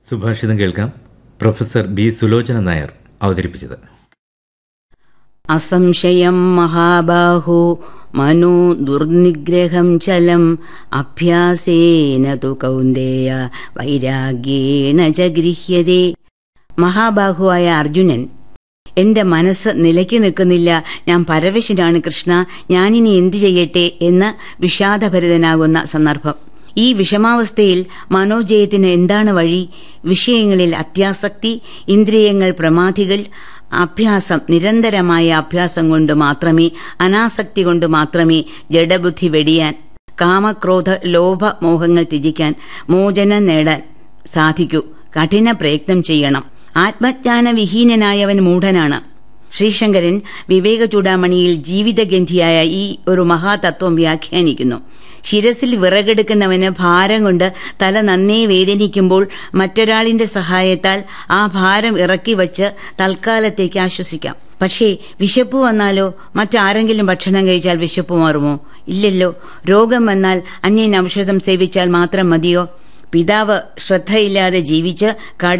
സുഭാഷിതം കേൾക്കാം professor B Sulochana Nair അവതരിപ്പിച്ചത് അസംശയം മഹാബാഹോ മനോ ദുർനിഗ്രഹം ചലം അഭ്യാസേന തു കൗന്ദേയ വൈരാഗ്യേണ ച ഗൃഹ്യതേ മഹാബാഹുവായ അർജുനൻ എന്റെ മനസ്സ് നിലയ്ക്ക് നിൽക്കുന്നില്ല ഞാൻ പരവശനാണ് കൃഷ്ണ ഞാനിനി എന്തു ചെയ്യട്ടെ എന്ന് വിഷാദഭരിതനാകുന്ന സന്ദർഭം ഈ വിഷമാവസ്ഥയിൽ മനോജയത്തിന് എന്താണ് വഴി വിഷയങ്ങളിൽ അത്യാസക്തി ഇന്ദ്രിയങ്ങൾ പ്രമാധികൾ അഭ്യാസം നിരന്തരമായ അഭ്യാസം കൊണ്ട് മാത്രമേ അനാസക്തി കൊണ്ട് മാത്രമേ ജഡബുദ്ധി വെടിയാൻ കാമക്രോധ ലോഭ മോഹങ്ങൾ ത്യജിക്കാൻ മോചനം നേടാൻ സാധിക്കൂ കഠിന പ്രയത്നം ചെയ്യണം ആത്മജ്ഞാന വിഹീനനായവൻ മൂഢനാണ് ശ്രീശങ്കരൻ വിവേക ചൂടാമണിയിൽ ജീവിതഗന്ധിയായ ഈ ഒരു മഹാതത്വം വ്യാഖ്യാനിക്കുന്നു ശിരസിൽ വിറകെടുക്കുന്നവന് ഭാരം കൊണ്ട് തല നന്നേ വേദനിക്കുമ്പോൾ മറ്റൊരാളിന്റെ സഹായത്താൽ ആ ഭാരം ഇറക്കി വച്ച് തൽക്കാലത്തേക്ക് ആശ്വസിക്കാം പക്ഷേ വിശപ്പ് വന്നാലോ മറ്റാരെങ്കിലും ഭക്ഷണം കഴിച്ചാൽ വിശപ്പ് മാറുമോ ഇല്ലല്ലോ രോഗം വന്നാൽ അന്യൻ ഔഷധം സേവിച്ചാൽ മാത്രം മതിയോ പിതാവ് ശ്രദ്ധയില്ലാതെ ജീവിച്ച് കട